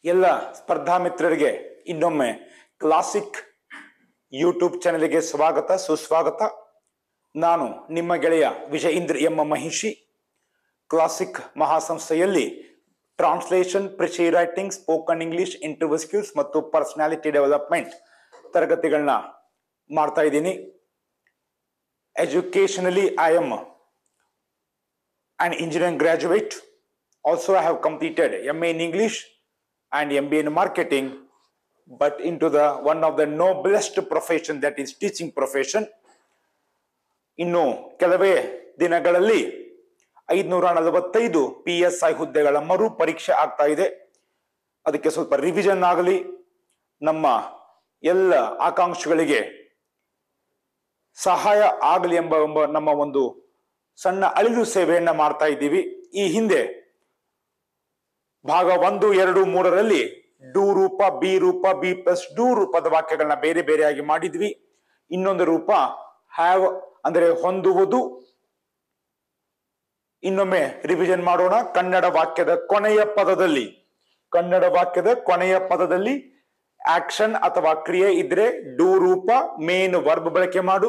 ಎಲ್ಲ ಸ್ಪರ್ಧಾ ಮಿತ್ರರಿಗೆ ಇನ್ನೊಮ್ಮೆ ಕ್ಲಾಸಿಕ್ ಯೂಟ್ಯೂಬ್ ಚಾನೆಲ್ಗೆ ಸ್ವಾಗತ ಸುಸ್ವಾಗತ ನಾನು ನಿಮ್ಮ ಗೆಳೆಯ ವಿಜಯೇಂದ್ರ ಎಂ ಮಹಿಷಿ ಕ್ಲಾಸಿಕ್ ಮಹಾಸಂಸ್ಥೆಯಲ್ಲಿ translation precis writing spoken English interview skills ಮತ್ತು ಪರ್ಸನಾಲಿಟಿ ಡೆವಲಪ್ಮೆಂಟ್ ತರಗತಿಗಳನ್ನ ಮಾಡ್ತಾ ಇದ್ದೀನಿ educationally I am an engineering graduate. Also, I have completed MA in English and MBA in marketing, but into the one of the noblest profession that is teaching profession. ಇನ್ನು ಕೆಲವೇ ದಿನಗಳಲ್ಲಿ ಐದುನೂರ ನಲವತ್ತೈದು P S I ಹುದ್ದೆಗಳ ಮರು ಪರೀಕ್ಷೆ ಆಗ್ತಾ ಇದೆ ಅದಕ್ಕೆ ಸ್ವಲ್ಪ ರಿವಿಷನ್ ಆಗಲಿ ನಮ್ಮ ಎಲ್ಲ ಆಕಾಂಕ್ಷಿಗಳಿಗೆ ಸಹಾಯ ಆಗಲಿ ಎಂಬ ಎಂಬ ನಮ್ಮ ಒಂದು ಸಣ್ಣ ಅಳಿಲು ಸೇವೆಯನ್ನ ಮಾಡ್ತಾ ಇದ್ದೀವಿ ಈ ಹಿಂದೆ ಭಾಗ ಒಂದು ಎರಡು ಮೂರರಲ್ಲಿ ಡು ರೂಪ ಬಿ ರೂಪ ಬಿ ಪ್ಲಸ್ ಡು ರೂಪದ ವಾಕ್ಯಗಳನ್ನ ಬೇರೆ ಬೇರೆಯಾಗಿ ಮಾಡಿದ್ವಿ ಇನ್ನೊಂದು ರೂಪ ಹ್ಯಾವ್ ಅಂದರೆ ಹೊಂದುವುದು ಇನ್ನೊಮ್ಮೆ ರಿವಿಷನ್ ಮಾಡೋಣ ಕನ್ನಡ ವಾಕ್ಯದ ಕೊನೆಯ ಪದದಲ್ಲಿ ಕನ್ನಡ ವಾಕ್ಯದ ಕೊನೆಯ ಪದದಲ್ಲಿ ಆಕ್ಷನ್ ಅಥವಾ ಕ್ರಿಯೆ ಇದ್ರೆ ಡು ರೂಪ ಮೇನ್ ವರ್ಬ್ ಬಳಕೆ ಮಾಡು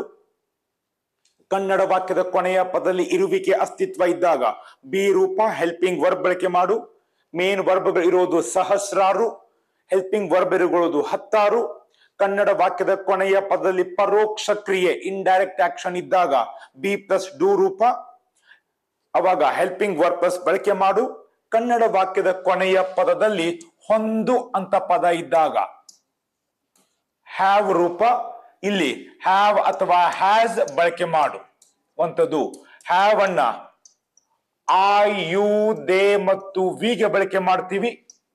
ಕನ್ನಡ ವಾಕ್ಯದ ಕೊನೆಯ ಪದದಲ್ಲಿ ಇರುವಿಕೆ ಅಸ್ತಿತ್ವ ಇದ್ದಾಗ ಬಿ ರೂಪ ಹೆಲ್ಪಿಂಗ್ ವರ್ಬ್ ಬಳಕೆ ಮಾಡು ಮೇನ್ ವರ್ಬ್ಗಳು ಇರೋದು ಸಹಸ್ರಾರು ಹೆಲ್ಪಿಂಗ್ ವರ್ಬ್ ಇರುವುದು ಹತ್ತಾರು ಕನ್ನಡ ವಾಕ್ಯದ ಕೊನೆಯ ಪದದಲ್ಲಿ ಪರೋಕ್ಷ ಕ್ರಿಯೆ ಇಂಡೈರೆಕ್ಟ್ ಆಕ್ಷನ್ ಇದ್ದಾಗ ಬಿ ಪ್ಲಸ್ ಡು ರೂಪ ಅವಾಗ ಹೆಲ್ಪಿಂಗ್ ವರ್ಬ್ ಪ್ಲಸ್ ಬಳಕೆ ಮಾಡು ಕನ್ನಡ ವಾಕ್ಯದ ಕೊನೆಯ ಪದದಲ್ಲಿ ಹೊಂದು ಅಂತ ಪದ ಇದ್ದಾಗ ಹ್ಯಾವ್ ರೂಪ ಇಲ್ಲಿ ಹ್ಯಾವ್ ಅಥವಾ ಹ್ಯಾಸ್ ಬಳಕೆ ಮಾಡು ಒಂಥದ್ದು ಹ್ಯಾವ್ ಅನ್ನ ಐ ಯು ದೇ ಮತ್ತು ವಿಗೆ ಬಳಕೆ ಮಾಡ್ತೀವಿ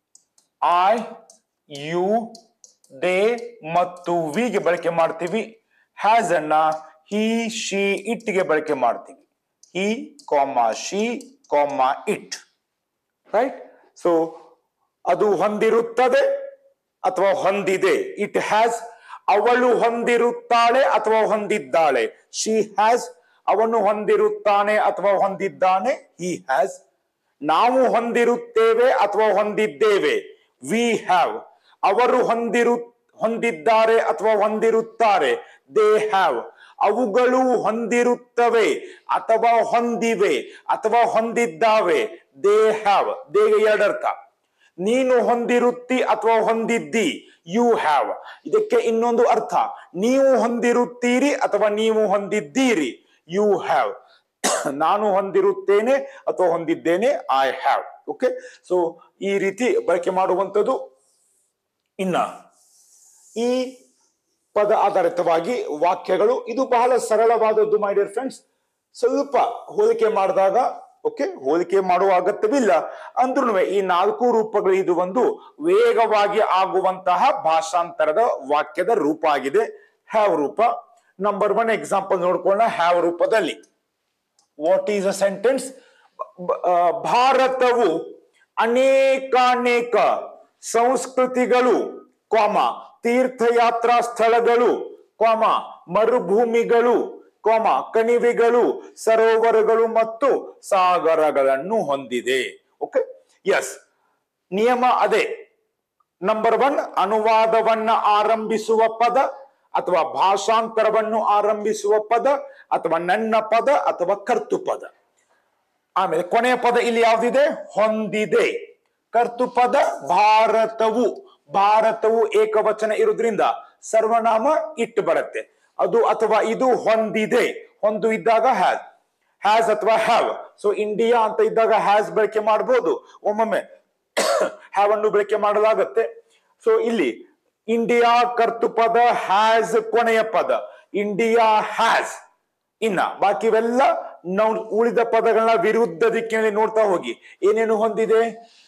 ಐ ಯು ದೇ ಮತ್ತು ವಿಗೆ ಬಳಕೆ ಮಾಡ್ತೀವಿ ಹ್ಯಾಸ್ ಅನ್ನ ಹಿ ಶಿ ಇಟ್ಗೆ ಬಳಕೆ ಮಾಡ್ತೀವಿ ಹಿ ಕಾಮ ಶಿ ಕಾಮ ಇಟ್ ರೈಟ್ ಸೊ ಅದು ಹೊಂದಿರುತ್ತದೆ ಅಥವಾ ಹೊಂದಿದೆ ಇಟ್ ಹ್ಯಾಸ್ ಅವಳು ಹೊಂದಿರುತ್ತಾಳೆ ಅಥವಾ ಹೊಂದಿದ್ದಾಳೆ ಶಿ ಹ್ಯಾಸ್ ಅವನು ಹೊಂದಿರುತ್ತಾನೆ ಅಥವಾ ಹೊಂದಿದ್ದಾನೆ ಹಿ ಹ್ಯಾಸ್ ನಾವು ಹೊಂದಿರುತ್ತೇವೆ ಅಥವಾ ಹೊಂದಿದ್ದೇವೆ ವಿ ಹ್ಯಾವ್ ಅವರು ಹೊಂದಿರು ಹೊಂದಿದ್ದಾರೆ ಅಥವಾ ಹೊಂದಿರುತ್ತಾರೆ ದೇ ಹ್ಯಾವ್ ಅವುಗಳು ಹೊಂದಿರುತ್ತವೆ ಅಥವಾ ಹೊಂದಿವೆ ಅಥವಾ ಹೊಂದಿದ್ದಾವೆ ದೇ ಹ್ಯಾವ್ ದೇಗೆ ಎರಡರ್ಥ ನೀನು ಹೊಂದಿರುತ್ತಿ ಅಥವಾ ಹೊಂದಿದ್ದಿ ಯು ಹ್ಯಾವ್ ಇದಕ್ಕೆ ಇನ್ನೊಂದು ಅರ್ಥ ನೀವು ಹೊಂದಿರುತ್ತೀರಿ ಅಥವಾ ನೀವು ಹೊಂದಿದ್ದೀರಿ ಯು ಹ್ಯಾವ್ ನಾನು ಹೊಂದಿರುತ್ತೇನೆ ಅಥವಾ ಹೊಂದಿದ್ದೇನೆ ಐ ಹ್ಯಾವ್ ಓಕೆ ಸೊ ಈ ರೀತಿ ಬಳಕೆ ಮಾಡುವಂಥದ್ದು ಇನ್ನ ಈ ಪದ ಆಧಾರಿತವಾಗಿ ವಾಕ್ಯಗಳು ಇದು ಬಹಳ ಸರಳವಾದದ್ದು ಮೈ ಡಿಯರ್ ಫ್ರೆಂಡ್ಸ್ ಸ್ವಲ್ಪ ಹೋಲಿಕೆ ಮಾಡಿದಾಗ ಓಕೆ ಹೋಲಿಕೆ ಮಾಡುವ ಅಗತ್ಯವಿಲ್ಲ ಅಂದ್ರೂ ಈ ನಾಲ್ಕು ರೂಪಗಳು ಇದು ಒಂದು ವೇಗವಾಗಿ ಆಗುವಂತಹ ಭಾಷಾಂತರದ ವಾಕ್ಯದ ರೂಪ ಆಗಿದೆ ಹ್ಯಾವ್ ರೂಪ ನಂಬರ್ ಒನ್ ಎಕ್ಸಾಂಪಲ್ ನೋಡ್ಕೊಳ್ಳೋಣ ಹ್ಯಾವ್ ರೂಪದಲ್ಲಿ ವಾಟ್ ಈಸ್ ಅ ಸೆಂಟೆನ್ಸ್ ಭಾರತವು ಅನೇಕಾನೇಕ ಸಂಸ್ಕೃತಿಗಳು ಕಾಮ ತೀರ್ಥಯಾತ್ರಾ ಸ್ಥಳಗಳು ಕಾಮ ಮರುಭೂಮಿಗಳು ಕೋಮ ಕಣಿವೆಗಳು ಸರೋವರಗಳು ಮತ್ತು ಸಾಗರಗಳನ್ನು ಹೊಂದಿದೆ ಓಕೆ ಎಸ್ ನಿಯಮ ಅದೇ ನಂಬರ್ ಒನ್ ಅನುವಾದವನ್ನ ಆರಂಭಿಸುವ ಪದ ಅಥವಾ ಭಾಷಾಂತರವನ್ನು ಆರಂಭಿಸುವ ಪದ ಅಥವಾ ನನ್ನ ಪದ ಅಥವಾ ಕರ್ತು ಪದ ಆಮೇಲೆ ಕೊನೆಯ ಪದ ಇಲ್ಲಿ ಯಾವ್ದಿದೆ ಹೊಂದಿದೆ ಕರ್ತು ಪದ ಭಾರತವು ಭಾರತವು ಏಕವಚನ ಇರುವುದ್ರಿಂದ ಸರ್ವನಾಮ ಇಟ್ಟು ಬರುತ್ತೆ ಅದು ಅಥವಾ ಇದು ಹೊಂದಿದೆ ಹೊಂದು ಇದ್ದಾಗ ಹ್ಯಾಸ್ ಹ್ಯಾಸ್ ಅಥವಾ ಹ್ಯಾವ್ ಸೊ ಇಂಡಿಯಾ ಅಂತ ಇದ್ದಾಗ ಹ್ಯಾಸ್ ಬಳಕೆ ಮಾಡಬಹುದು ಒಮ್ಮೊಮ್ಮೆ ಹ್ಯಾವ್ ಅನ್ನು ಬಳಕೆ ಮಾಡಲಾಗತ್ತೆ ಸೊ ಇಲ್ಲಿ ಇಂಡಿಯಾ ಕರ್ತು ಪದ ಹ್ಯಾಸ್ ಕೊನೆಯ ಪದ ಇಂಡಿಯಾ ಹ್ಯಾಸ್ ಇನ್ನ ಬಾಕಿವೆಲ್ಲ ನಾವು ಉಳಿದ ಪದಗಳನ್ನ ವಿರುದ್ಧ ದಿಕ್ಕಿನಲ್ಲಿ ನೋಡ್ತಾ ಹೋಗಿ ಏನೇನು ಹೊಂದಿದೆ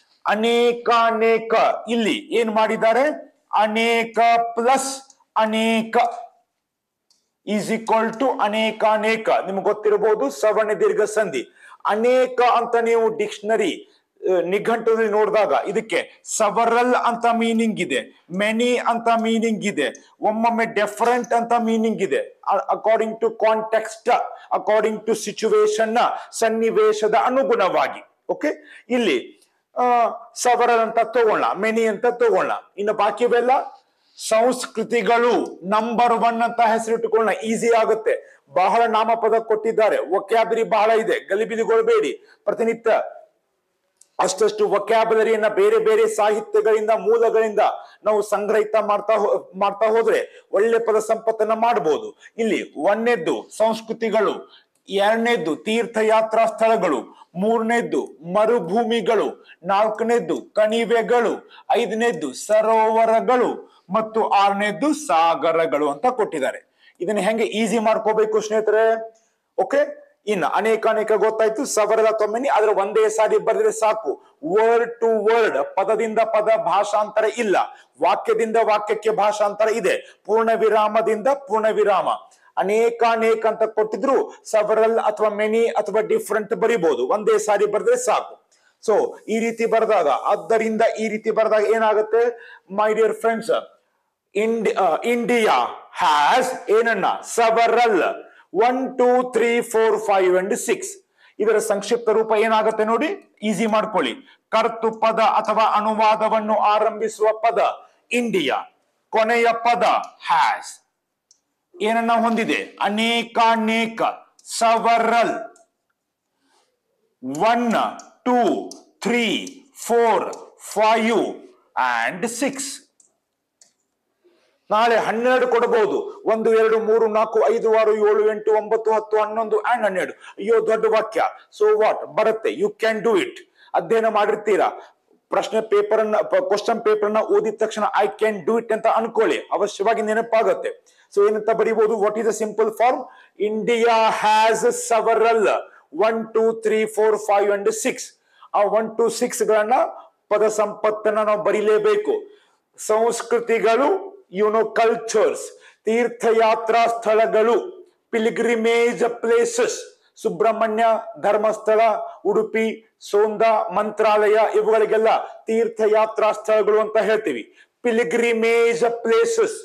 ಅನೇಕಾನೇಕ ಇಲ್ಲಿ ಏನ್ ಮಾಡಿದ್ದಾರೆ ಅನೇಕ ಪ್ಲಸ್ ಅನೇಕ ಈಸ್ ಈಕ್ವಲ್ ಟು ಅನೇಕಾನೇಕ ನಿಮ್ಗೆ ಗೊತ್ತಿರಬಹುದು ಸವರ್ಣ ದೀರ್ಘ ಸಂಧಿ ಅನೇಕ ಅಂತ ನೀವು ಡಿಕ್ಷನರಿ ನಿಘಂಟುದಲ್ಲಿ ನೋಡಿದಾಗ ಇದಕ್ಕೆ ಸವರಲ್ ಅಂತ ಮೀನಿಂಗ್ ಇದೆ ಮೆನಿ ಅಂತ ಮೀನಿಂಗ್ ಇದೆ ಒಮ್ಮೊಮ್ಮೆ ಡಿಫರೆಂಟ್ ಅಂತ ಮೀನಿಂಗ್ ಇದೆ according to context according to situation ಸನ್ನಿವೇಶದ ಅನುಗುಣವಾಗಿ ಓಕೆ ಇಲ್ಲಿ ಸವರಲ್ ಅಂತ ತಗೊಳ್ಳ ಮೆನಿ ಅಂತ ತಗೊಳ್ಳ ಇನ್ನು ಬಾಕಿವೆಲ್ಲ ಸಂಸ್ಕೃತಿಗಳು ನಂಬರ್ ಒನ್ ಅಂತ ಹೆಸರಿಟ್ಟುಕೊಳ್ಳ ಈಸಿ ಆಗುತ್ತೆ ಬಹಳ ನಾಮಪದ ಕೊಟ್ಟಿದ್ದಾರೆ ಒಕ್ಯಾಬರಿ ಬಹಳ ಇದೆ ಗಲಿಬಿಲಿಗೊಳ್ಬೇಡಿ ಪ್ರತಿನಿತ್ಯ ಅಷ್ಟಷ್ಟು ವೊಕ್ಯಾಬುಲರಿಯನ್ನ ಬೇರೆ ಬೇರೆ ಸಾಹಿತ್ಯಗಳಿಂದ ಮೂಲಗಳಿಂದ ನಾವು ಸಂಗ್ರಹಿತ ಮಾಡ್ತಾ ಹೋ- ಮಾಡ್ತಾ ಹೋದ್ರೆ ಒಳ್ಳೆ ಪದ ಸಂಪತ್ತನ್ನ ಮಾಡಬಹುದು ಇಲ್ಲಿ ಒಂದನೇದ್ದು ಸಂಸ್ಕೃತಿಗಳು ಎರಡನೇದ್ದು ತೀರ್ಥಯಾತ್ರಾ ಸ್ಥಳಗಳು ಮೂರನೇದ್ದು ಮರುಭೂಮಿಗಳು ನಾಲ್ಕನೇದ್ದು ಕಣಿವೆಗಳು ಐದನೇದ್ದು ಸರೋವರಗಳು ಮತ್ತು ಆರನೇದ್ದು ಸಾಗರಗಳು ಅಂತ ಕೊಟ್ಟಿದ್ದಾರೆ ಇದನ್ನ ಹೆಂಗೆ ಈಸಿ ಮಾಡ್ಕೋಬೇಕು ಸ್ನೇಹಿತರೆ ಓಕೆ ಇನ್ನು ಅನೇಕ ಅನೇಕ ಗೊತ್ತಾಯ್ತು ಸವರದ ತೊಮ್ಮಿನಿ ಆದ್ರೆ ಒಂದೇ ಸಾರಿ ಬರೆದ್ರೆ ಸಾಕು ವರ್ಡ್ ಟು ವರ್ಡ್ ಪದದಿಂದ ಪದ ಭಾಷಾಂತರ ಇಲ್ಲ ವಾಕ್ಯದಿಂದ ವಾಕ್ಯಕ್ಕೆ ಭಾಷಾಂತರ ಇದೆ ಪೂರ್ಣ ವಿರಾಮದಿಂದ ಪೂರ್ಣ ವಿರಾಮ ಅನೇಕ ಅನೇಕ ಅಂತ ಕೊಟ್ಟಿದ್ರು ಸವರಲ್ ಅಥವಾ ಮೆನಿ ಅಥವಾ ಡಿಫ್ರೆಂಟ್ ಬರಿಬಹುದು ಒಂದೇ ಸಾರಿ ಬರೆದ್ರೆ ಸಾಕು ಸೊ ಈ ರೀತಿ ಬರೆದಾಗ ಆದ್ದರಿಂದ ಈ ರೀತಿ ಬರೆದಾಗ ಏನಾಗುತ್ತೆ my dear friends India has ಏನನ್ನ several one two three four five and six ಇದರ ಸಂಕ್ಷಿಪ್ತ ರೂಪ ಏನಾಗುತ್ತೆ ನೋಡಿ ಈಸಿ ಮಾಡ್ಕೊಳ್ಳಿ ಕರ್ತು ಪದ ಅಥವಾ ಅನುವಾದವನ್ನು ಆರಂಭಿಸುವ ಪದ ಇಂಡಿಯಾ ಕೊನೆಯ ಪದ ಹ್ಯಾಸ್ ಏನನ್ನ ಹೊಂದಿದೆ ಅನೇಕಾನೇಕ several one two three four five and six ನಾಳೆ ಹನ್ನೆರಡು ಕೊಡಬಹುದು ಒಂದು ಎರಡು ಮೂರು ನಾಲ್ಕು ಐದು ಆರು ಏಳು ಎಂಟು ಒಂಬತ್ತು ಹತ್ತು ಹನ್ನೊಂದು ಅಂಡ್ ಹನ್ನೆರಡು ಅಯ್ಯೋ ದೊಡ್ಡ ವಾಕ್ಯ ಸೊ ವಾಟ್ ಬರುತ್ತೆ ಯು ಕ್ಯಾನ್ ಡೂ ಇಟ್ ಅಧ್ಯಯನ ಮಾಡಿರ್ತೀರಾ ಪ್ರಶ್ನೆ ಪೇಪರ್ ಅನ್ನ ಕ್ವಶನ್ ಪೇಪರ್ ನ ಓದಿದ ತಕ್ಷಣ ಐ ಕ್ಯಾನ್ ಡೂ ಇಟ್ ಅಂತ ಅನ್ಕೊಳ್ಳಿ ಅವಶ್ಯವಾಗಿ ನೆನಪಾಗುತ್ತೆ ಸೊ ಏನಂತ ಬರೀಬಹುದು what is a simple form India has several one two three four five and six ಆ ಒನ್ ಟು ಸಿಕ್ಸ್ ಗಳನ್ನ ಪದ ಸಂಪತ್ತನ್ನ ನಾವು ಬರೀಲೇಬೇಕು ಸಂಸ್ಕೃತಿಗಳು ಯುನೋ ಕಲ್ಚರ್ಸ್ ತೀರ್ಥಯಾತ್ರಾ ಸ್ಥಳಗಳು ಪಿಲ್ಗ್ರಿಮೇಜ್ ಪ್ಲೇಸಸ್ ಸುಬ್ರಹ್ಮಣ್ಯ ಧರ್ಮಸ್ಥಳ ಉಡುಪಿ ಸೋಂದ ಮಂತ್ರಾಲಯ ಇವುಗಳಿಗೆಲ್ಲ ತೀರ್ಥಯಾತ್ರಾ ಸ್ಥಳಗಳು ಅಂತ ಹೇಳ್ತೀವಿ ಪಿಲ್ಗ್ರಿಮೇಜ್ ಪ್ಲೇಸಸ್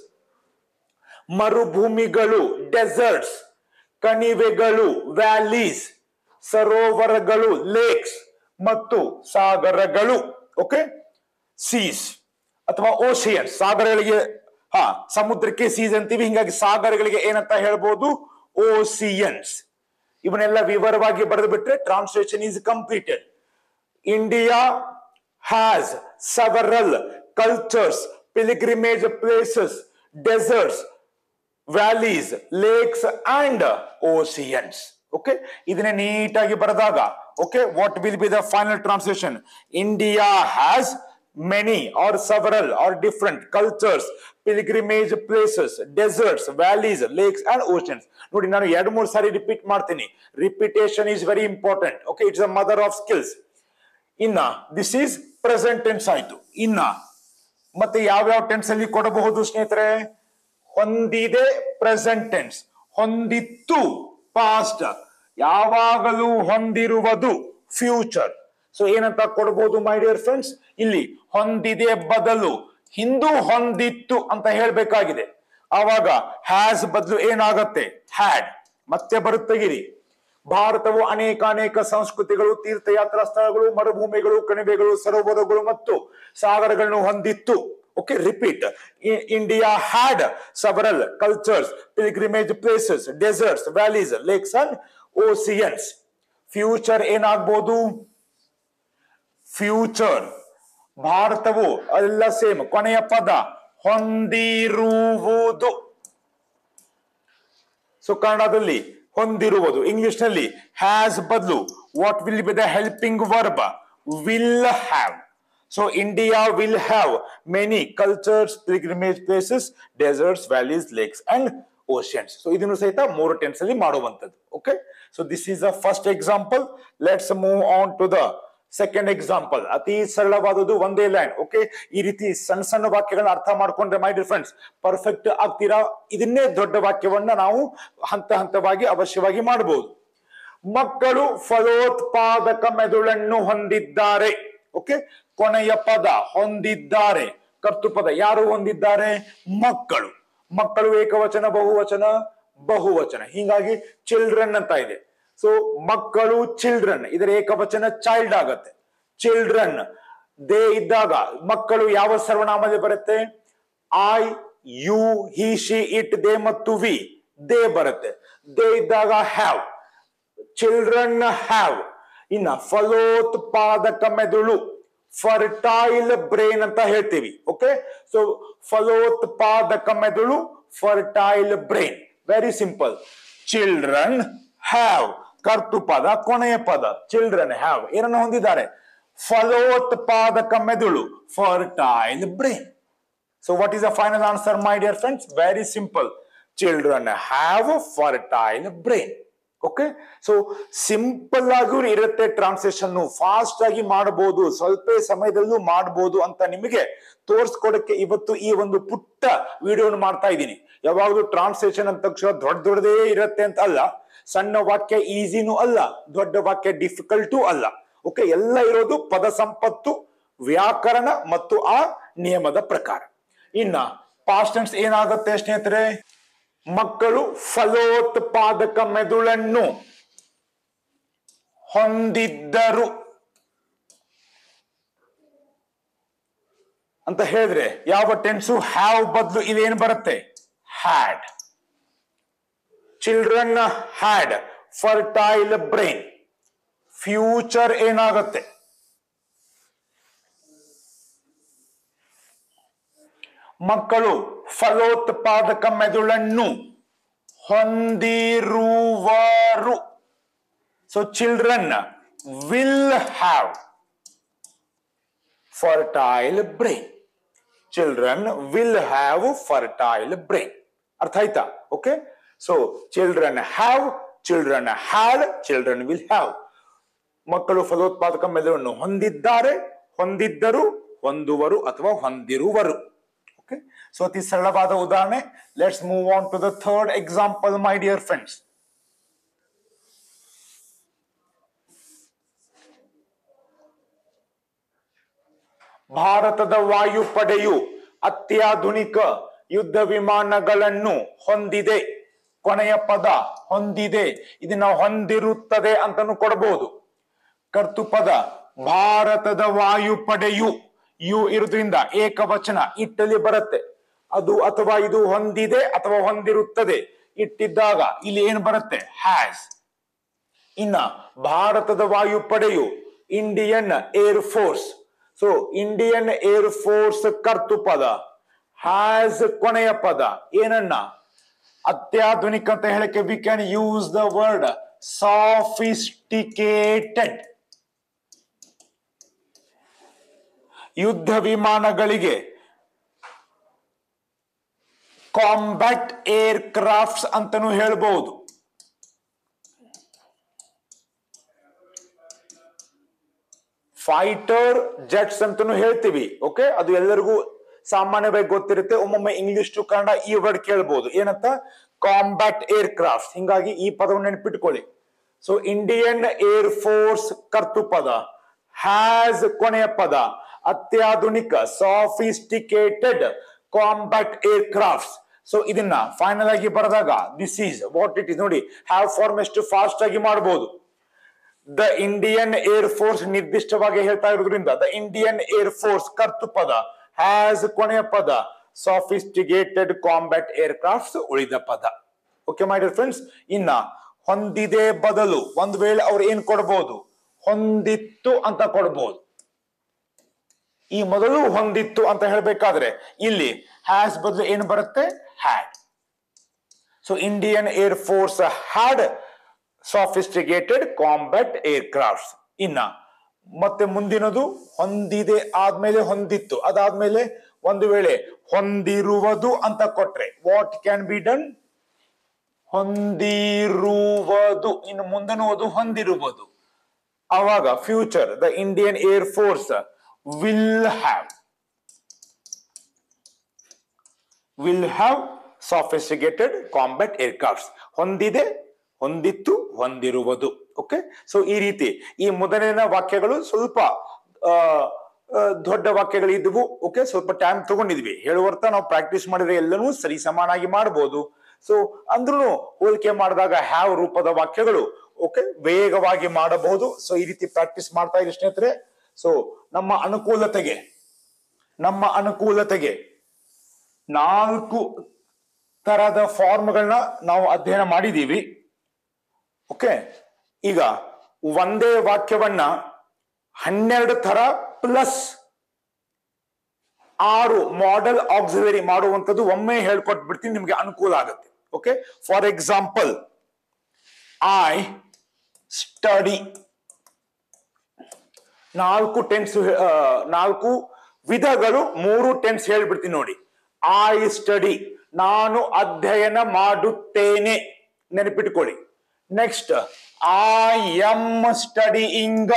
ಮರುಭೂಮಿಗಳು ಡೆಸರ್ಟ್ಸ್ ಕಣಿವೆಗಳು ವ್ಯಾಲೀಸ್ ಸರೋವರಗಳು ಲೇಕ್ಸ್ ಮತ್ತು ಸಾಗರಗಳು ಓಕೆ ಸೀಸ್ ಅಥವಾ ಓಷಿಯನ್ ಸಾಗರಗಳಿಗೆ ಹಾ ಸಮುದ್ರಕ್ಕೆ ಸೀಸ್ ಅಂತೀವಿ ಹಿಂಗಾಗಿ ಸಾಗರಗಳಿಗೆ ಏನಂತ ಹೇಳ್ಬೋದು ಓಸಿಯನ್ಸ್ ಇವನ್ನೆಲ್ಲ ವಿವರವಾಗಿ ಬರೆದು ಬಿಟ್ರೆ translation is completed India has several cultures pilgrimage places deserts valleys lakes and oceans okay ಇದನ್ನೇ ನೀಟಾಗಿ ಬರೆದಾಗ okay what will be the final translation India has many are several are different cultures pilgrimage places deserts valleys lakes and oceans ನೋಡಿ ನಾನು ಎರಡು ಮೂರು ಸಾರಿ repeat ಮಾಡ್ತೀನಿ repetition is very important okay it's a mother of skills ಇನ್ನ this is present tense ಆಯ್ತು ಇನ್ನ ಮತ್ತೆ ಯಾವ್ಯಾವ ಟೆನ್ಸ್ ಅಲ್ಲಿ ಕೊಡಬಹುದು ಸ್ನೇಹಿತರೆ ಹೊಂದಿದೆ ಪ್ರೆಸೆಂಟ್ ಟೆನ್ಸ್ ಹೊಂದಿತ್ತು ಪಾಸ್ಟ್ ಯಾವಾಗಲೂ ಹೊಂದಿರುವುದು ಫ್ಯೂಚರ್ ಸೊ ಏನಂತ ಕೊಡಬಹುದು ಮೈ ಡಿಯರ್ ಫ್ರೆಂಡ್ಸ್ ಇಲ್ಲಿ ಹೊಂದಿದೆ ಬದಲು ಹಿಂದೂ ಹೊಂದಿತ್ತು ಅಂತ ಹೇಳ್ಬೇಕಾಗಿದೆ ಆವಾಗ ಹ್ಯಾಸ್ ಬದಲು ಏನಾಗತ್ತೆ ಹ್ಯಾಡ್ ಮತ್ತೆ ಬರುತ್ತಗಿರಿ ಭಾರತವು ಅನೇಕ ಅನೇಕ ಸಂಸ್ಕೃತಿಗಳು ತೀರ್ಥಯಾತ್ರಾ ಸ್ಥಳಗಳು ಮರುಭೂಮಿಗಳು ಕಣಿವೆಗಳು ಸರೋವರಗಳು ಮತ್ತು ಸಾಗರಗಳನ್ನು ಹೊಂದಿತ್ತು okay repeat India had several cultures pilgrimage places deserts valleys lakes and oceans future ಏನಾಗ್ಬೋದು ಫ್ಯೂಚರ್ ಭಾರತವು ಎಲ್ಲ ಸೇಮ್ ಕೊನೆಯ ಪದ ಹೊಂದಿರುವುದು ಸೊ ಕನ್ನಡದಲ್ಲಿ ಹೊಂದಿರುವುದು ಇಂಗ್ಲಿಷ್ ನಲ್ಲಿ ಹ್ಯಾಸ್ ಬದಲು what will be the helping verb will have so India will have many cultures pilgrimage places deserts valleys lakes and oceans so ಇದನ್ನು ಸಹಿತ ಮೂರು ಟೆನ್ಸ್ ಅಲ್ಲಿ ಮಾಡುವಂತದ್ದು okay so this is a first example let's move on to the second example ಅತಿ ಸರಳವಾದದ್ದು ಒಂದೇ line okay ಈ ರೀತಿ ಸಣ್ಣ ಸಣ್ಣ ವಾಕ್ಯಗಳನ್ನ ಅರ್ಥ ಮಾಡ್ಕೊಂಡ್ರೆ ಮೈ ಡಿಫ್ರೆಂಡ್ಸ್ ಪರ್ಫೆಕ್ಟ್ ಆಗ್ತೀರಾ ಇದನ್ನೇ ದೊಡ್ಡ ವಾಕ್ಯವನ್ನ ನಾವು ಹಂತ ಹಂತವಾಗಿ ಅವಶ್ಯವಾಗಿ ಮಾಡಬಹುದು ಮಕ್ಕಳು ಫಲೋತ್ಪಾದಕ ಮೆದುಳನ್ನು ಹೊಂದಿದ್ದಾರೆ ಓಕೆ ಕೊನೆಯ ಪದ ಹೊಂದಿದ್ದಾರೆ ಕರ್ತೃಪದ ಯಾರು ಹೊಂದಿದ್ದಾರೆ ಮಕ್ಕಳು ಮಕ್ಕಳು ಏಕವಚನ ಬಹುವಚನ ಬಹುವಚನ ಹೀಗಾಗಿ ಚಿಲ್ಡ್ರನ್ ಅಂತ ಇದೆ ಸೊ ಮಕ್ಕಳು ಚಿಲ್ಡ್ರನ್ ಇದರ ಏಕವಚನ ಚೈಲ್ಡ್ ಆಗತ್ತೆ ಚಿಲ್ಡ್ರನ್ ದೇ ಇದ್ದಾಗ ಮಕ್ಕಳು ಯಾವ ಸರ್ವನಾಮದಲ್ಲಿ ಬರುತ್ತೆ I you he she it they ಮತ್ತು ವಿ ದೇ ಬರುತ್ತೆ ದೇ ಇದ್ದಾಗ ಹ್ಯಾವ್ ಚಿಲ್ಡ್ರನ್ ಹ್ಯಾವ್ ಇನ್ನ ಫಲೋತ್ಪಾದಕ ಮೆದುಳು ಫರ್ಟೈಲ್ ಬ್ರೈನ್ ಅಂತ ಹೇಳ್ತೀವಿ ಓಕೆ ಸೊ ಫಲೋತ್ಪಾದಕ ಮೆದುಳು fertile brain very simple children have ಕರ್ತು ಪದ ಕೊನೆಯ ಪದ ಚಿಲ್ಡ್ರನ್ ಹ್ಯಾವ್ ಏನನ್ನು ಹೊಂದಿದ್ದಾರೆ ಫಲೋತ್ಪಾದಕ ಮೆದುಳು fertile brain So what is the final answer, my dear friends? Very simple. Children have a fertile brain. Okay so simple ಆಗಿ ಇರುತ್ತೆ ಟ್ರಾನ್ಸ್ಲೇಷನ್ ಫಾಸ್ಟ್ ಆಗಿ ಮಾಡಬಹುದು ಸ್ವಲ್ಪ ಸಮಯದಲ್ಲೂ ಮಾಡಬಹುದು ಅಂತ ನಿಮಗೆ ತೋರಿಸ್ಕೊಡಕ್ಕೆ ಇವತ್ತು ಈ ಒಂದು ಪುಟ್ಟ ವಿಡಿಯೋನ ಮಾಡ್ತಾ ಇದ್ದೀನಿ ಯಾವಾಗಲೂ ಟ್ರಾನ್ಸ್ಲೇಷನ್ ಅಂತ ತಕ್ಷಣ ದೊಡ್ಡ ದೊಡ್ಡದೇ ಇರುತ್ತೆ ಅಂತ ಅಲ್ಲ ಸಣ್ಣ ವಾಕ್ಯ ಈಸಿನೂ ಅಲ್ಲ ದೊಡ್ಡ ವಾಕ್ಯ ಡಿಫಿಕಲ್ಟೂ ಅಲ್ಲ ಓಕೆ ಎಲ್ಲ ಇರೋದು ಪದ ಸಂಪತ್ತು ವ್ಯಾಕರಣ ಮತ್ತು ಆ ನಿಯಮದ ಪ್ರಕಾರ ಇನ್ನ ಪಾಸ್ಟ್ ಟೆನ್ಸ್ ಏನಾಗುತ್ತೆ ಸ್ನೇಹಿತರೆ ಮಕ್ಕಳು ಫಲೋತ್ಪಾದಕ ಮೆದುಳನ್ನು ಹೊಂದಿದ್ದರು ಅಂತ ಹೇಳಿದ್ರೆ ಯಾವ ಟೆನ್ಸು ಹ್ಯಾವ್ ಬದಲು ಇದೇನು ಬರುತ್ತೆ had children had fertile brain future ಏನಾಗುತ್ತೆ ಮಕ್ಕಳು ಫಲೋತ್ಪಾದಕ ಮೆದುಳನ್ನು ಹೊಂದಿರುವರು so children will have fertile brain children will have fertile brain ಅರ್ಥ ಆಯ್ತಾ okay so children have children had children will have ಮಕ್ಕಳು ಫಲೋತ್ಪಾದಕ ಮೆದುಳನ್ನು ಹೊಂದಿದ್ದಾರೆ ಹೊಂದಿದ್ದರು ಹೊಂದುವರು ಅಥವಾ ಹೊಂದಿರುವರು ಓಕೆ ಸೊ ಅತಿ ಸರಳವಾದ ಉದಾಹರಣೆ let's move on to the third example my dear friends ಭಾರತದ ವಾಯುಪಡೆಯು ಅತ್ಯಾಧುನಿಕ ಯುದ್ಧ ವಿಮಾನಗಳನ್ನು ಹೊಂದಿದೆ ಕೊನೆಯ ಪದ ಹೊಂದಿದೆ ಇದನ್ನ ಹೊಂದಿರುತ್ತದೆ ಅಂತಾನು ಕೊಡಬಹುದು ಕರ್ತುಪದ ಭಾರತದ ವಾಯುಪಡೆಯು ಯು ಇರುವುದರಿಂದ ಏಕವಚನ ಇಟ್ಟಲ್ಲಿ ಬರುತ್ತೆ ಅದು ಅಥವಾ ಇದು ಹೊಂದಿದೆ ಅಥವಾ ಹೊಂದಿರುತ್ತದೆ ಇಟ್ಟಿದ್ದಾಗ ಇಲ್ಲಿ ಏನು ಬರುತ್ತೆ ಹ್ಯಾಸ್ ಇನ್ನ ಭಾರತದ ವಾಯುಪಡೆಯು Indian air force so Indian air force ಕರ್ತು ಪದ ಹ್ಯಾಸ್ ಕೊನೆಯ ಪದ ಏನನ್ನ ಅತ್ಯಾಧುನಿಕ ಅಂತ ಹೇಳಕ್ಕೆ we can use the word sophisticated ಯುದ್ಧ ವಿಮಾನಗಳಿಗೆ ಕಾಂಬ್ಯಾಟ್ ಏರ್ ಕ್ರಾಫ್ಟ್ಸ್ ಅಂತಾನು ಹೇಳ್ಬಹುದು ಫೈಟರ್ ಜೆಟ್ಸ್ ಅಂತಾನು ಹೇಳ್ತೀವಿ ಓಕೆ ಅದು ಎಲ್ಲರಿಗೂ ಸಾಮಾನ್ಯವಾಗಿ ಗೊತ್ತಿರುತ್ತೆ ಒಮ್ಮೊಮ್ಮೆ ಇಂಗ್ಲಿಷ್ ಟು ಕನ್ನಡ ಈ ವರ್ಡ್ ಕೇಳ್ಬಹುದು ಏನಂತ ಕಾಂಬ್ಯಾಟ್ ಏರ್ ಕ್ರಾಫ್ಟ್ ಹಿಂಗಾಗಿ ಈ ಪದವನ್ನು ನೆನಪಿಟ್ಕೊಳ್ಳಿ ಸೊ ಇಂಡಿಯನ್ ಏರ್ ಫೋರ್ಸ್ ಕರ್ತು ಪದ ಹ್ಯಾಸ್ ಕೊನೆಯ ಪದ ಅತ್ಯಾಧುನಿಕ sophisticated combat aircrafts so ಇದನ್ನ ಫೈನಲ್ ಆಗಿ ಬರೆದಾಗ this is what it is ನೋಡಿ ಹ್ಯಾವ್ ಫಾರ್ಮ್ ಎಷ್ಟು ಫಾಸ್ಟ್ ಆಗಿ ಮಾಡಬಹುದು ದ ಇಂಡಿಯನ್ ಏರ್ ಫೋರ್ಸ್ ನಿರ್ದಿಷ್ಟವಾಗಿ ಹೇಳ್ತಾ ಇರೋದ್ರಿಂದ ದ ಇಂಡಿಯನ್ ಏರ್ ಫೋರ್ಸ್ ಕರ್ತು ಪದ ಹ್ಯಾಸ್ ಕೊನೆಯ ಪದ ಸಾಫಿಸ್ಟಿಗೇಟೆಡ್ ಕಾಂಬ್ಯಾಟ್ ಏರ್ ಕ್ರಾಫ್ಟ್ಸ್ ಉಳಿದ ಪದ ಓಕೆ ಮೈ ಡಿಯರ್ ಫ್ರೆಂಡ್ಸ್ ಇನ್ನ ಹೊಂದಿದೆ ಬದಲು ಒಂದ್ ವೇಳೆ ಅವ್ರು ಏನ್ ಕೊಡಬಹುದು ಹೊಂದಿತ್ತು ಅಂತ ಕೊಡಬಹುದು ಈ ಮೊದಲು ಹೊಂದಿತ್ತು ಅಂತ ಹೇಳ್ಬೇಕಾದ್ರೆ ಇಲ್ಲಿ ಹ್ಯಾಸ್ ಬದಲು ಏನು ಬರುತ್ತೆ had so Indian air force had sophisticated combat aircrafts ಇನ್ನ ಮತ್ತೆ ಮುಂದಿನದು ಹೊಂದಿದೆ ಆದ್ಮೇಲೆ ಹೊಂದಿತ್ತು ಅದಾದ್ಮೇಲೆ ಒಂದು ವೇಳೆ ಹೊಂದಿರುವುದು ಅಂತ ಕೊಟ್ರೆ ವಾಟ್ ಕ್ಯಾನ್ ಬಿ ಡನ್ ಹೊಂದಿರುವುದು ಇನ್ನು ಮುಂದನು ಅದು ಹೊಂದಿರುವುದು ಅವಾಗ future the Indian air force will have will have sophisticated combat aircrafts ಹೊಂದಿದೆ ಹೊಂದಿತ್ತು ಹೊಂದಿರುವುದು ಓಕೆ ಸೊ ಈ ರೀತಿ ಈ ಮೊದಲಿನ ವಾಕ್ಯಗಳು ಸ್ವಲ್ಪ ಆ, ಆ, ದೊಡ್ಡ ವಾಕ್ಯಗಳು ಇದ್ವು ಓಕೆ ಸ್ವಲ್ಪ ಟೈಮ್ ತಗೊಂಡಿದ್ವಿ ಹೇಳುವರ್ತ ನಾವು ಪ್ರಾಕ್ಟೀಸ್ ಮಾಡಿದ್ರೆ ಎಲ್ಲನೂ ಸರಿ ಸಮಾನಾಗಿ ಮಾಡಬಹುದು ಸೊ ಅಂದ್ರೂ ಹೋಲಿಕೆ ಮಾಡಿದಾಗ ಹ್ಯಾವ್ ರೂಪದ ವಾಕ್ಯಗಳು ಓಕೆ ವೇಗವಾಗಿ ಮಾಡಬಹುದು ಸೊ ಈ ರೀತಿ ಪ್ರಾಕ್ಟೀಸ್ ಮಾಡ್ತಾ ಇರಿ ಸ್ನೇಹಿತರೆ ಸೊ ನಮ್ಮ ಅನುಕೂಲತೆಗೆ ನಮ್ಮ ಅನುಕೂಲತೆಗೆ ನಾಲ್ಕು ತರದ ಫಾರ್ಮ್ಗಳನ್ನ ನಾವು ಅಧ್ಯಯನ ಮಾಡಿದೀವಿ ಓಕೆ ಈಗ ಒಂದೇ ವಾಕ್ಯವನ್ನ ಹನ್ನೆರಡು ತರ ಪ್ಲಸ್ ಆರು ಮಾಡೆಲ್ ಆಕ್ಸಿಲರಿ ಮಾಡುವಂಥದ್ದು ಒಮ್ಮೆ ಹೇಳ್ಕೊಟ್ಬಿಡ್ತೀನಿ ನಿಮ್ಗೆ ಅನುಕೂಲ ಆಗುತ್ತೆ okay for example I study ನಾಲ್ಕು ಟೆನ್ಸ್ ನಾಲ್ಕು ವಿಧಗಳು ಮೂರು ಟೆನ್ಸ್ ಹೇಳ್ಬಿಡ್ತೀನಿ ನೋಡಿ ಐ ಸ್ಟಡಿ ನಾನು ಅಧ್ಯಯನ ಮಾಡುತ್ತೇನೆ ನೆನಪಿಟ್ಕೊಳ್ಳಿ next I am studying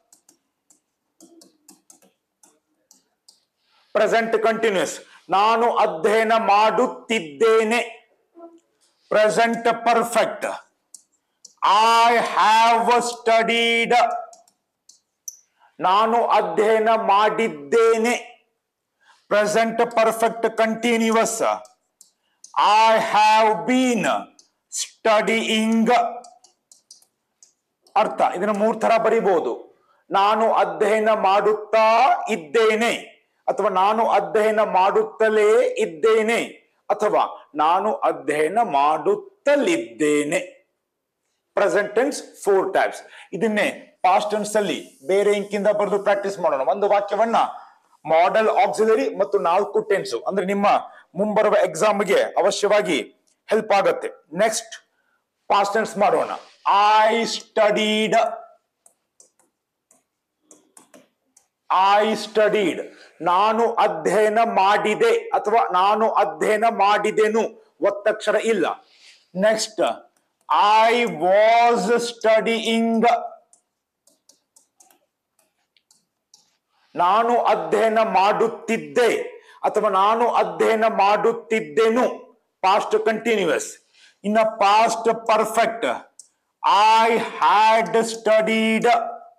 present continuous ನಾನು ಅಧ್ಯಯನ ಮಾಡುತ್ತಿದ್ದೇನೆ present perfect I have studied ನಾನು ಅಧ್ಯಯನ ಮಾಡಿದ್ದೇನೆ present perfect continuous I have been studying ಅರ್ಥ ಇದನ್ನ ಮೂರ್ ತರ ಬರಿಬಹುದು ನಾನು ಅಧ್ಯಯನ ಮಾಡುತ್ತಾ ಇದ್ದೇನೆ ಅಥವಾ ನಾನು ಅಧ್ಯಯನ ಮಾಡುತ್ತಲೇ ಇದ್ದೇನೆ ಅಥವಾ ನಾನು ಅಧ್ಯಯನ ಮಾಡುತ್ತಲಿದ್ದೇನೆ ಪ್ರೆಸೆಂಟ್ ಟೆನ್ಸ್ ಫೋರ್ ಟೈಪ್ಸ್ ಇದನ್ನೇ ಪಾಸ್ಟ್ ಟೆನ್ಸ್ ಅಲ್ಲಿ ಬೇರೆ ಇಂಕಿಂದ ಬರೆದು ಪ್ರಾಕ್ಟೀಸ್ ಮಾಡೋಣ ಒಂದು ವಾಕ್ಯವನ್ನ ಮಾಡೆಲ್ ಆಕ್ಸಿಲರಿ ಮತ್ತು ನಾಲ್ಕು ಟೆನ್ಸ್ ಅಂದ್ರೆ ನಿಮ್ಮ ಮುಂಬರುವ ಎಕ್ಸಾಮ್ಗೆ ಅವಶ್ಯವಾಗಿ ಹೆಲ್ಪ್ ಆಗತ್ತೆ ನೆಕ್ಸ್ಟ್ ಪಾಸ್ಟ್ ಟೆನ್ಸ್ ಮಾಡೋಣ ಐ ಸ್ಟಡೀಡ್ ಐ ಸ್ಟಡೀಡ್ ನಾನು ಅಧ್ಯಯನ ಮಾಡಿದೆ ಅಥವಾ ನಾನು ಅಧ್ಯಯನ ಮಾಡಿದೆನು ಒತ್ತಕ್ಷರ ಇಲ್ಲ ನೆಕ್ಸ್ಟ್ ಐ ವಾಸ್ ಸ್ಟಡಿಯಿಂಗ್ ನಾನು ಅಧ್ಯಯನ ಮಾಡುತ್ತಿದ್ದೆ ಅಥವಾ ನಾನು ಅಧ್ಯಯನ ಮಾಡುತ್ತಿದ್ದೆನು ಪಾಸ್ಟ್ ಕಂಟಿನ್ಯೂಸ್ ಇನ್ನ past perfect I had studied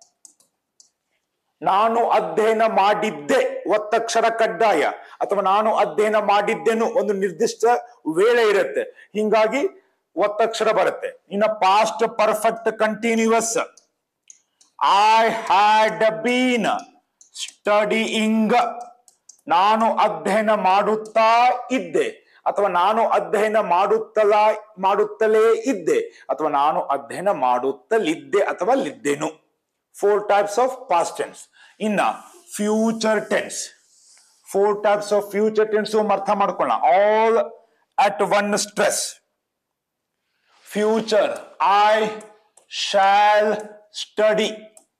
ನಾನು ಅಧ್ಯಯನ ಮಾಡಿದ್ದೆ ಒತ್ತಕ್ಷರ ಕಡ್ಡಾಯ ಅಥವಾ ನಾನು ಅಧ್ಯಯನ ಮಾಡಿದ್ದೆನು ಒಂದು ನಿರ್ದಿಷ್ಟ ವೇಳೆ ಇರುತ್ತೆ ಹಿಂಗಾಗಿ ಒತ್ತಕ್ಷರ ಬರುತ್ತೆ ಇನ್ನ past perfect continuous I had been studying ನಾನು ಅಧ್ಯಯನ ಮಾಡುತ್ತಾ ಇದ್ದೆ ಅಥವಾ ನಾನು ಅಧ್ಯಯನ ಮಾಡುತ್ತಲ ಮಾಡುತ್ತಲೇ ಇದ್ದೆ ಅಥವಾ ನಾನು ಅಧ್ಯಯನ ಮಾಡುತ್ತಲಿದ್ದೆ ಅಥವಾ ಲಿದ್ದೆನು four types of past tense ಇನ್ನ future tense four types of future tense ಅರ್ಥ ಮಾಡ್ಕೊಳ್ಳೋಣ all at one stress future I shall study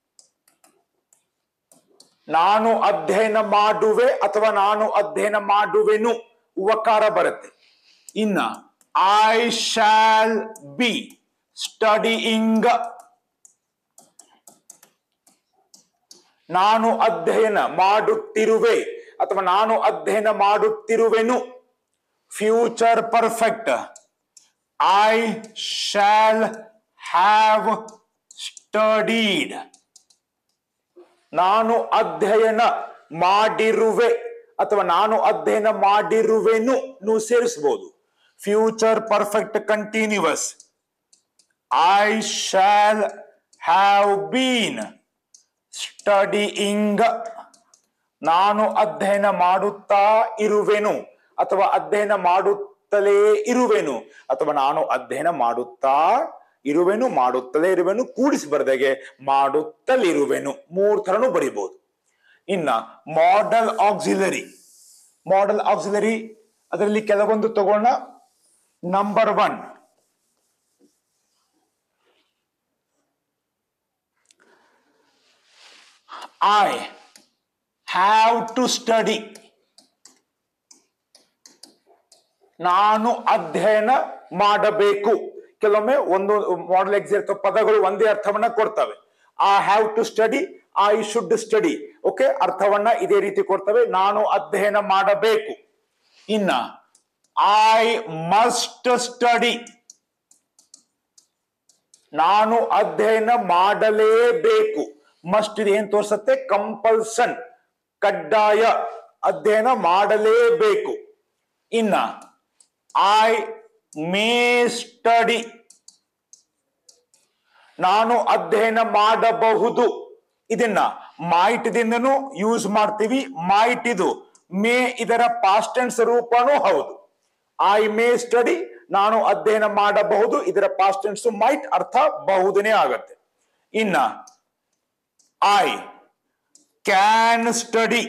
ನಾನು ಅಧ್ಯಯನ ಮಾಡುವೆ ಅಥವಾ ನಾನು ಅಧ್ಯಯನ ಮಾಡುವೆನು ಉವಕಾರ ಬರುತ್ತೆ ಇನ್ನ ಐ ಶಾಲ್ ಬಿ ಸ್ಟಡಿಯಿಂಗ್ ನಾನು ಅಧ್ಯಯನ ಮಾಡುತ್ತಿರುವೆ ಅಥವಾ ನಾನು ಅಧ್ಯಯನ ಮಾಡುತ್ತಿರುವೆನು future perfect I shall have studied ನಾನು ಅಧ್ಯಯನ ಮಾಡಿರುವೆ ಅಥವಾ ನಾನು ಅಧ್ಯಯನ ಮಾಡಿರುವೆನು ನೀವು ಸೇರಿಸಬಹುದು future perfect continuous I shall have been studying ನಾನು ಅಧ್ಯಯನ ಮಾಡುತ್ತಾ ಇರುವೆನು ಅಥವಾ ಅಧ್ಯಯನ ಮಾಡುತ್ತಲೇ ಇರುವೆನು ಅಥವಾ ನಾನು ಅಧ್ಯಯನ ಮಾಡುತ್ತಾ ಇರುವೆನು ಮಾಡುತ್ತಲೇ ಇರುವೆನು ಕೂಡಿಸಿ ಬರೆದಾಗೆ ಮಾಡುತ್ತಲಿರುವೆನು ಮೂರ್ ತರನು ಬರಿಬಹುದು ಇನ್ನ ಮಾಡೆಲ್ ಆಕ್ಸಿಲರಿ ಮಾಡೆಲ್ ಆಕ್ಸಿಲರಿ ಅದರಲ್ಲಿ ಕೆಲವೊಂದು ತಗೋಣ number one I have to study ನಾನು ಅಧ್ಯಯನ ಮಾಡಬೇಕು ಕೆಲವೊಮ್ಮೆ ಒಂದು ಮಾಡೆಲ್ ಎಕ್ಸಿಟ್ ಪದಗಳು ಒಂದೇ ಅರ್ಥವನ್ನ ಕೊಡ್ತವೆ I have to study I should study okay ಅರ್ಥವನ್ನ ಇದೇ ರೀತಿ ಕೊಡ್ತವೆ ನಾನು ಅಧ್ಯಯನ ಮಾಡಬೇಕು ಇನ್ನ ಐ ಮಸ್ಟ್ ಸ್ಟಡಿ ನಾನು ಅಧ್ಯಯನ ಮಾಡಲೇಬೇಕು ಮಸ್ಟ್ ಇದು ಏನ್ ತೋರಿಸುತ್ತೆ ಕಂಪಲ್ಸನ್ ಕಡ್ಡಾಯ ಅಧ್ಯಯನ ಮಾಡಲೇಬೇಕು ಇನ್ನ ಐ ಮೇ ಸ್ಟಡಿ ನಾನು ಅಧ್ಯಯನ ಮಾಡಬಹುದು ಇದನ್ನ ಮೈಟ್ ದಿಂದನೂ ಯೂಸ್ ಮಾಡ್ತೀವಿ ಮೈಟ್ ಇದು ಮೇ ಇದರ ಪಾಸ್ಟೆನ್ಸ್ ರೂಪನೂ ಹೌದು ಐ ಮೇ ಸ್ಟಡಿ ನಾನು ಅಧ್ಯಯನ ಮಾಡಬಹುದು ಇದರ ಪಾಸ್ಟೆನ್ಸ್ ಮೈಟ್ ಅರ್ಥ ಬಹುದನೇ ಆಗತ್ತೆ ಇನ್ನ ಐ ಕ್ಯಾನ್ ಸ್ಟಡಿ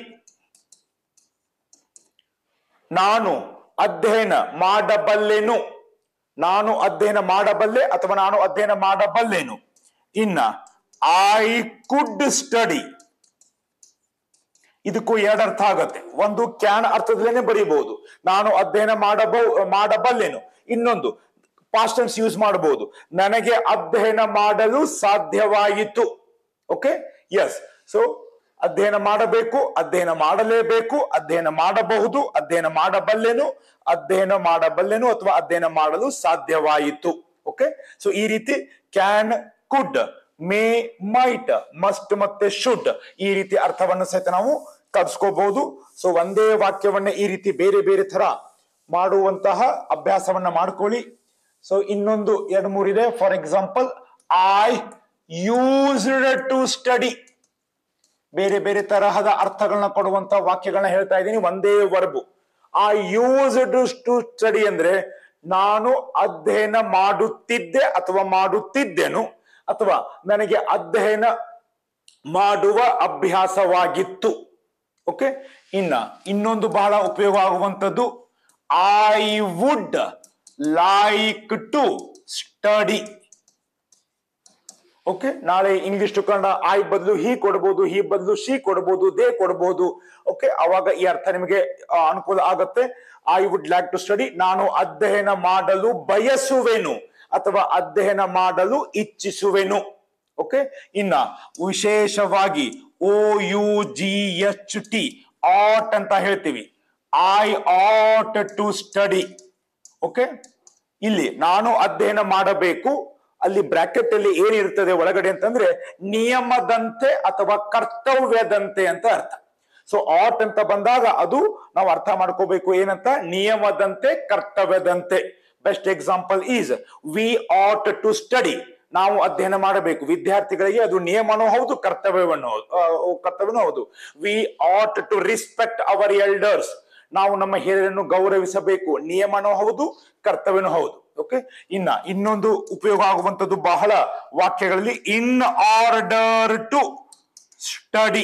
ನಾನು ಅಧ್ಯಯನ ಮಾಡಬಲ್ಲೆನು ನಾನು ಅಧ್ಯಯನ ಮಾಡಬಲ್ಲೆ ಅಥವಾ ನಾನು ಅಧ್ಯಯನ ಮಾಡಬಲ್ಲೆನು ಇನ್ನ ಐ ಕುಡ್ ಸ್ಟಡಿ ಇದಕ್ಕೂ ಎರಡು ಅರ್ಥ ಆಗತ್ತೆ ಒಂದು ಕ್ಯಾನ್ ಅರ್ಥದಲ್ಲೇನೆ ಬರೀಬಹುದು ನಾನು ಅಧ್ಯಯನ ಮಾಡಬಹು ಮಾಡಬಲ್ಲೆನು ಇನ್ನೊಂದು ಪಾಸ್ಟೆನ್ಸ್ ಯೂಸ್ ಮಾಡಬಹುದು ನನಗೆ ಅಧ್ಯಯನ ಮಾಡಲು ಸಾಧ್ಯವಾಯಿತು ಓಕೆ ಎಸ್ ಸೊ ಅಧ್ಯಯನ ಮಾಡಬೇಕು ಅಧ್ಯಯನ ಮಾಡಲೇಬೇಕು ಅಧ್ಯಯನ ಮಾಡಬಹುದು ಅಧ್ಯಯನ ಮಾಡಬಲ್ಲೆನು ಅಧ್ಯಯನ ಮಾಡಬಲ್ಲೆನು ಅಥವಾ ಅಧ್ಯಯನ ಮಾಡಲು ಸಾಧ್ಯವಾಯಿತು ಓಕೆ ಸೊ ಈ ರೀತಿ can could may might must ಮತ್ತೆ ಶುಡ್ ಈ ರೀತಿ ಅರ್ಥವನ್ನು ಸಹಿತ ನಾವು ಕಲ್ಸ್ಕೋಬಹುದು ಸೊ ಒಂದೇ ವಾಕ್ಯವನ್ನ ಈ ರೀತಿ ಬೇರೆ ಬೇರೆ ತರ ಮಾಡುವಂತಹ ಅಭ್ಯಾಸವನ್ನ ಮಾಡ್ಕೊಳ್ಳಿ ಸೊ ಇನ್ನೊಂದು ಎರಡು ಮೂರಿದೆ for example I used to study ಬೇರೆ ಬೇರೆ ತರಹದ ಅರ್ಥಗಳನ್ನ ಕೊಡುವಂತ ವಾಕ್ಯಗಳನ್ನ ಹೇಳ್ತಾ ಇದ್ದೀನಿ ಒಂದೇ ವರ್ಬು ಆ ಯೂಸ್ಡ್ ಟು ಸ್ಟಡಿ ಅಂದ್ರೆ ನಾನು ಅಧ್ಯಯನ ಮಾಡುತ್ತಿದ್ದೆ ಅಥವಾ ಮಾಡುತ್ತಿದ್ದೆನು ಅಥವಾ ನನಗೆ ಅಧ್ಯಯನ ಮಾಡುವ ಅಭ್ಯಾಸವಾಗಿತ್ತು ಓಕೆ ಇನ್ನ ಇನ್ನೊಂದು ಬಹಳ ಉಪಯೋಗ ಆಗುವಂಥದ್ದು I would like to study okay ನಾಳೆ ಇಂಗ್ಲಿಷ್ ಟು ಕನ್ನಡ ಐ ಬದಲು ಹಿ ಕೊಡ್ಬೋದು ಹಿ ಬದಲು ಶಿ ಕೊಡ್ಬೋದು ದೇ ಕೊಡ್ಬೋದು ಓಕೆ ಅವಾಗ ಈ ಅರ್ಥ ನಿಮಗೆ ಆ, ಅನುಕೂಲ ಆಗತ್ತೆ I would like to study ನಾನು ಅಧ್ಯಯನ ಮಾಡಲು ಬಯಸುವೆನು ಅಥವಾ ಅಧ್ಯಯನ ಮಾಡಲು ಇಚ್ಛಿಸುವೆನು ಓಕೆ ಇನ್ನ ವಿಶೇಷವಾಗಿ O U G H T ought ಅಂತ ಹೇಳ್ತೀವಿ I ought to study okay ಇಲ್ಲಿ ನಾನು ಅಧ್ಯಯನ ಮಾಡಬೇಕು ಅಲ್ಲಿ ಬ್ರಾಕೆಟ್ ಅಲ್ಲಿ ಏನಿರ್ತದೆ ಒಳಗಡೆ ಅಂತಂದ್ರೆ ನಿಯಮದಂತೆ ಅಥವಾ ಕರ್ತವ್ಯದಂತೆ ಅಂತ ಅರ್ಥ ಸೊ ಆಟ್ ಅಂತ ಬಂದಾಗ ಅದು ನಾವು ಅರ್ಥ ಮಾಡ್ಕೋಬೇಕು ಏನಂತ ನಿಯಮದಂತೆ ಕರ್ತವ್ಯದಂತೆ best example is we ought to study ನಾವು ಅಧ್ಯಯನ ಮಾಡಬೇಕು ವಿದ್ಯಾರ್ಥಿಗಳಿಗೆ ಅದು ನಿಯಮನೂ ಹೌದು ಕರ್ತವ್ಯವನ್ನು ಹೌದು ಆ, ಕರ್ತವ್ಯನೂ ಹೌದು we ought to respect our elders ನಾವು ನಮ್ಮ ಹಿರಿಯರನ್ನು ಗೌರವಿಸಬೇಕು ನಿಯಮನೂ ಹೌದು ಕರ್ತವ್ಯನೂ ಹೌದು ಓಕೆ ಇನ್ನ ಇನ್ನೊಂದು ಉಪಯೋಗ ಆಗುವಂತದ್ದು ಬಹಳ ವಾಕ್ಯಗಳಲ್ಲಿ ಇನ್ ಆರ್ಡರ್ ಟು ಸ್ಟಡಿ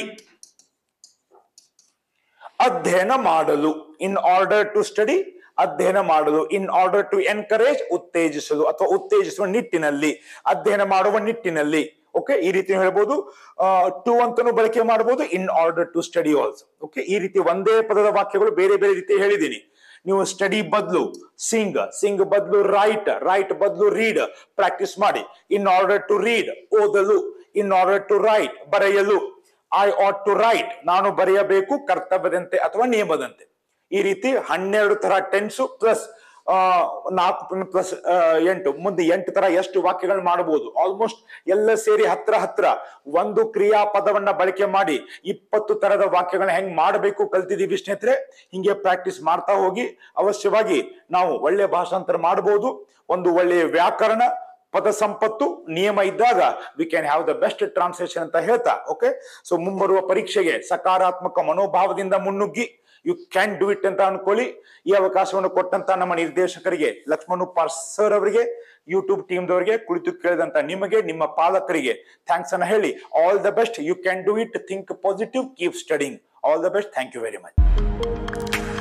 ಅಧ್ಯಯನ ಮಾಡಲು ಇನ್ ಆರ್ಡರ್ ಟು ಸ್ಟಡಿ ಅಧ್ಯಯನ ಮಾಡಲು ಇನ್ ಆರ್ಡರ್ ಟು ಎನ್ಕರೇಜ್ ಉತ್ತೇಜಿಸಲು ಅಥವಾ ಉತ್ತೇಜಿಸುವ ನಿಟ್ಟಿನಲ್ಲಿ ಅಧ್ಯಯನ ಮಾಡುವ ನಿಟ್ಟಿನಲ್ಲಿ ಓಕೆ ಈ ರೀತಿ ಹೇಳ್ಬೋದು ಟು ಅಂತಾನು ಬಳಕೆ ಮಾಡಬಹುದು in order to study also okay ಈ ರೀತಿ ಒಂದೇ ಪದದ ವಾಕ್ಯಗಳು ಬೇರೆ ಬೇರೆ ರೀತಿ ಹೇಳಿದ್ದೀನಿ ನೀವು ಸ್ಟಡಿ ಬದಲು ಸಿಂಗ್ ಸಿಂಗ್ ಬದಲು ರೈಟ್ ರೈಟ್ ಬದಲು ರೀಡ್ ಪ್ರಾಕ್ಟೀಸ್ ಮಾಡಿ ಇನ್ ಆರ್ಡರ್ ಟು ರೀಡ್ ಓದಲು ಇನ್ ಆರ್ಡರ್ ಟು ರೈಟ್ ಬರೆಯಲು ಐ ಆಟ್ ಟು ರೈಟ್ ನಾನು ಬರೆಯಬೇಕು ಕರ್ತವ್ಯದಂತೆ ಅಥವಾ ನಿಯಮದಂತೆ ಈ ರೀತಿ ಹನ್ನೆರಡು ತರ ಟೆನ್ಸು ಪ್ಲಸ್ ನಾಲ್ಕು ಪ್ಲಸ್ ಎಂಟು ಮುಂದೆ ಎಂಟು ತರ ಎಷ್ಟು ವಾಕ್ಯಗಳು ಮಾಡಬಹುದು ಆಲ್ಮೋಸ್ಟ್ ಎಲ್ಲ ಸೇರಿ ಹತ್ರ ಹತ್ರ ಒಂದು ಕ್ರಿಯಾಪದವನ್ನ ಬಳಕೆ ಮಾಡಿ ಇಪ್ಪತ್ತು ತರದ ವಾಕ್ಯಗಳನ್ನ ಹೆಂಗ್ ಮಾಡಬೇಕು ಕಲ್ತಿದೀವಿ ಸ್ನೇಹಿತರೆ ಹಿಂಗೆ ಪ್ರಾಕ್ಟೀಸ್ ಮಾಡ್ತಾ ಹೋಗಿ ಅವಶ್ಯವಾಗಿ ನಾವು ಒಳ್ಳೆ ಭಾಷಾಂತರ ಮಾಡಬಹುದು ಒಂದು ಒಳ್ಳೆಯ ವ್ಯಾಕರಣ ಪದ ಸಂಪತ್ತು ನಿಯಮ ಇದ್ದಾಗ we can have the best translation ಅಂತ ಹೇಳ್ತಾ ಓಕೆ ಸೊ ಮುಂಬರುವ ಪರೀಕ್ಷೆಗೆ ಸಕಾರಾತ್ಮಕ ಮನೋಭಾವದಿಂದ ಮುನ್ನುಗ್ಗಿ ಯು ಕ್ಯಾನ್ ಡೂ ಇಟ್ ಅಂತ ಅನ್ಕೊಳ್ಳಿ ಈ ಅವಕಾಶವನ್ನು ಕೊಟ್ಟಂತ ನಮ್ಮ ನಿರ್ದೇಶಕರಿಗೆ ಲಕ್ಷ್ಮಣ್ ಉಪ್ಪಾರ್ ಸರ್ ಅವರಿಗೆ ಯೂಟ್ಯೂಬ್ ಟೀಮ್ದವರಿಗೆ ಕುಳಿತು ಕೇಳಿದಂತ ನಿಮಗೆ ನಿಮ್ಮ ಪಾಲಕರಿಗೆ ಥ್ಯಾಂಕ್ಸ್ ಅನ್ನ ಹೇಳಿ all the best you can do it think positive keep studying all the best thank you very much